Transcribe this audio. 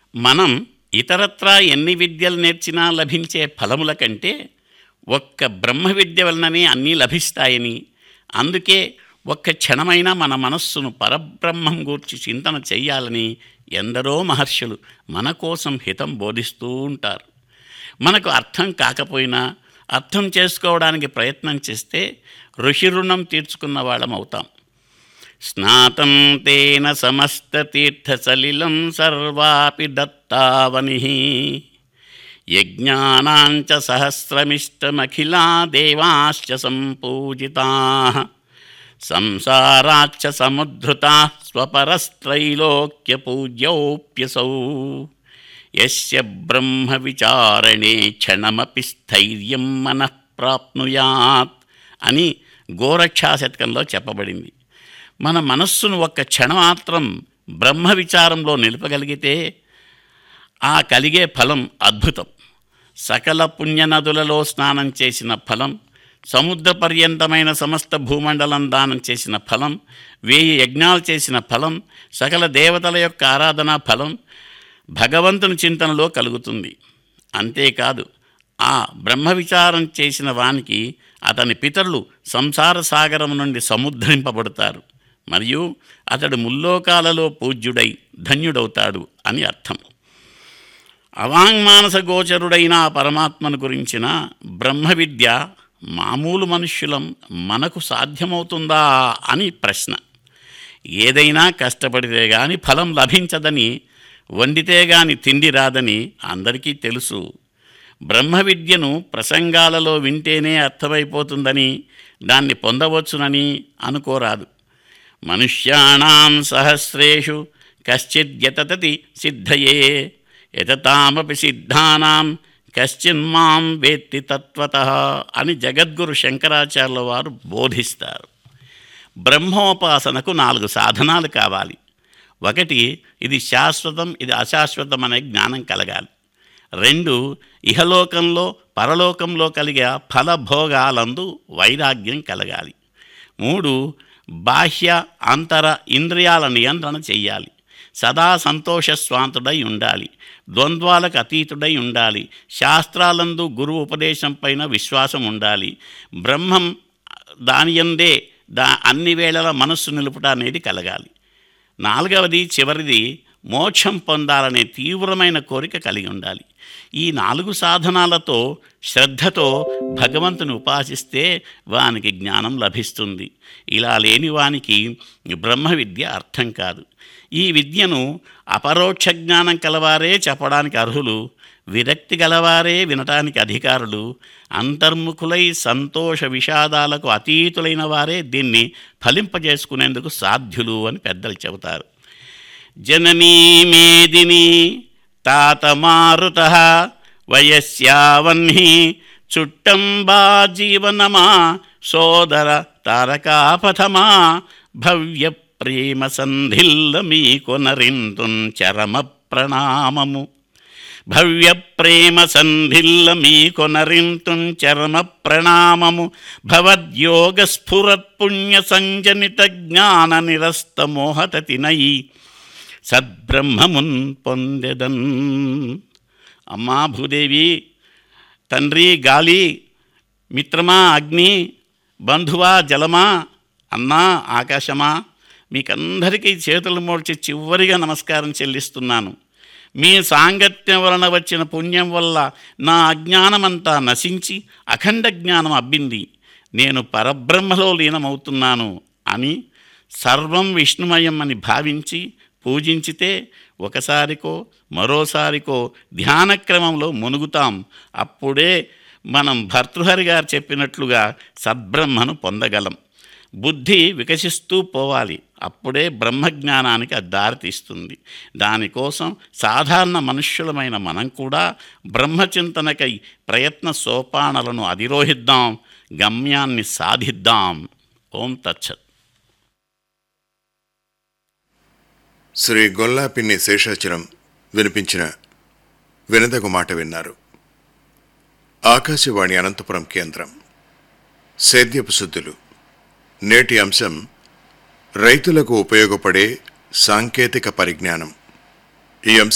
మనం ఇతరత్రా ఎన్ని విద్యలు నేర్చినా లభించే ఫలముల కంటే ఒక్క బ్రహ్మ విద్య వలననే అన్నీ లభిస్తాయని అందుకే ఒక్క క్షణమైనా మన మనస్సును పరబ్రహ్మం గూర్చి చింతన చెయ్యాలని ఎందరో మహర్షులు మన కోసం హితం బోధిస్తూ ఉంటారు మనకు అర్థం కాకపోయినా అర్థం చేసుకోవడానికి ప్రయత్నం చేస్తే ఋషి రుణం తీర్చుకున్న వాళ్ళం అవుతాం స్నాతం తేన సమస్తతీర్థసలిలం సర్వాపి దత్తావని యజ్ఞానాంచ సహస్రమిష్టమఖిలా దేవాశ్చ సంపూజితా సంసారాచ్చ సముద్ధృతా స్వపరస్త్రైలోక్యపూజ్యోప్యసౌ యస్య బ్రహ్మ విచారణే క్షణమపి స్థైర్యం మనః ప్రాప్నుయాత్ అని గోరక్షాశతకంలో చెప్పబడింది మన మనస్సును ఒక్క క్షణమాత్రం బ్రహ్మ విచారంలో నిలపగలిగితే ఆ కలిగే ఫలం అద్భుతం సకల పుణ్యనదులలో స్నానం చేసిన ఫలం సముద్ర పర్యంతమైన సమస్త భూమండలం దానం చేసిన ఫలం వేయి యజ్ఞాలు చేసిన ఫలం సకల దేవతల యొక్క ఆరాధనా ఫలం భగవంతుని చింతనలో కలుగుతుంది అంతేకాదు ఆ బ్రహ్మ విచారం చేసిన వానికి అతని పితరులు సంసార సాగరం నుండి సముద్రింపబడతారు మరియు అతడు ముల్లోకాలలో పూజ్యుడై ధన్యుడవుతాడు అని అర్థం అవాంగ్మానస గోచరుడైన ఆ పరమాత్మను గురించిన బ్రహ్మ విద్య మామూలు మనుష్యులం మనకు సాధ్యమవుతుందా అని ప్రశ్న ఏదైనా కష్టపడితే గాని ఫలం లభించదని వండితే గాని తిండి రాదని అందరికీ తెలుసు బ్రహ్మ విద్యను ప్రసంగాలలో వింటేనే అర్థమైపోతుందని దాన్ని పొందవచ్చునని అనుకోరాదు మనుష్యాణం సహస్రేషు కశ్చిద్యతతి సిద్ధయే యతతామపి సిద్ధానాం కశ్చిన్మాం వేత్తి తత్వత అని జగద్గురు శంకరాచార్యుల వారు బోధిస్తారు బ్రహ్మోపాసనకు నాలుగు సాధనాలు కావాలి ఒకటి ఇది శాశ్వతం ఇది అశాశ్వతం అనే జ్ఞానం కలగాలి రెండు ఇహలోకంలో పరలోకంలో కలిగే ఫలభోగాలందు వైరాగ్యం కలగాలి మూడు బాహ్య అంతర ఇంద్రియాల నియంత్రణ చెయ్యాలి సదా సంతోష స్వాంతుడై ఉండాలి ద్వంద్వాలకు అతీతుడై ఉండాలి శాస్త్రాలందు గురువు ఉపదేశం పైన విశ్వాసం ఉండాలి బ్రహ్మం దానియందే దా అన్ని వేళల మనస్సు నిలుపుట అనేది కలగాలి నాలుగవది చివరిది మోక్షం పొందాలనే తీవ్రమైన కోరిక కలిగి ఉండాలి ఈ నాలుగు సాధనాలతో శ్రద్ధతో భగవంతుని ఉపాసిస్తే వానికి జ్ఞానం లభిస్తుంది ఇలా లేని వానికి బ్రహ్మ విద్య అర్థం కాదు ఈ విద్యను అపరోక్ష జ్ఞానం కలవారే చెప్పడానికి అర్హులు విరక్తి గలవారే వినటానికి అధికారులు అంతర్ముఖులై సంతోష విషాదాలకు అతీతులైన వారే దీన్ని ఫలింపజేసుకునేందుకు సాధ్యులు అని పెద్దలు చెబుతారు జననీ మేదిని తాత మారుత వయస్యావహ్ని చుట్టంబా జీవనమా సోదర తారకాపథమా భవ్య ప్రేమ సంధిల్ల మీ కొనరింతున్ చరమ ప్రణామము భవ్య ప్రేమ సంధిల్ల మీ కొనరింతున్ చరమ ప్రణామము భవద్యోగ స్ఫురత్ పుణ్య సంజనిత జ్ఞాన నిరస్త మోహతతినయి సద్బ్రహ్మమున్ పొందెదన్ అమ్మా భూదేవి తండ్రి గాలి మిత్రమా అగ్ని బంధువా జలమా అన్నా ఆకాశమా మీకందరికీ చేతులు మోడ్చి చివరిగా నమస్కారం చెల్లిస్తున్నాను మీ సాంగత్యం వలన వచ్చిన పుణ్యం వల్ల నా అజ్ఞానమంతా నశించి అఖండ జ్ఞానం అబ్బింది నేను పరబ్రహ్మలో లీనమవుతున్నాను అని సర్వం విష్ణుమయం అని భావించి పూజించితే ఒకసారికో మరోసారికో ధ్యానక్రమంలో మునుగుతాం అప్పుడే మనం భర్తృహరి గారు చెప్పినట్లుగా సద్బ్రహ్మను పొందగలం బుద్ధి వికసిస్తూ పోవాలి అప్పుడే బ్రహ్మజ్ఞానానికి అది దారితీస్తుంది దానికోసం సాధారణ మనుష్యులమైన మనం కూడా బ్రహ్మచింతనకై ప్రయత్న సోపానాలను అధిరోహిద్దాం గమ్యాన్ని సాధిద్దాం ఓం తచ్చత్ శ్రీ గొల్లాపిన్ని శేషాచలం వినిపించిన వినదగు మాట విన్నారు ఆకాశవాణి అనంతపురం కేంద్రం సేద్యపు శుద్ధులు నేటి అంశం రైతులకు ఉపయోగపడే సాంకేతిక పరిజ్ఞానం ఈ అంశం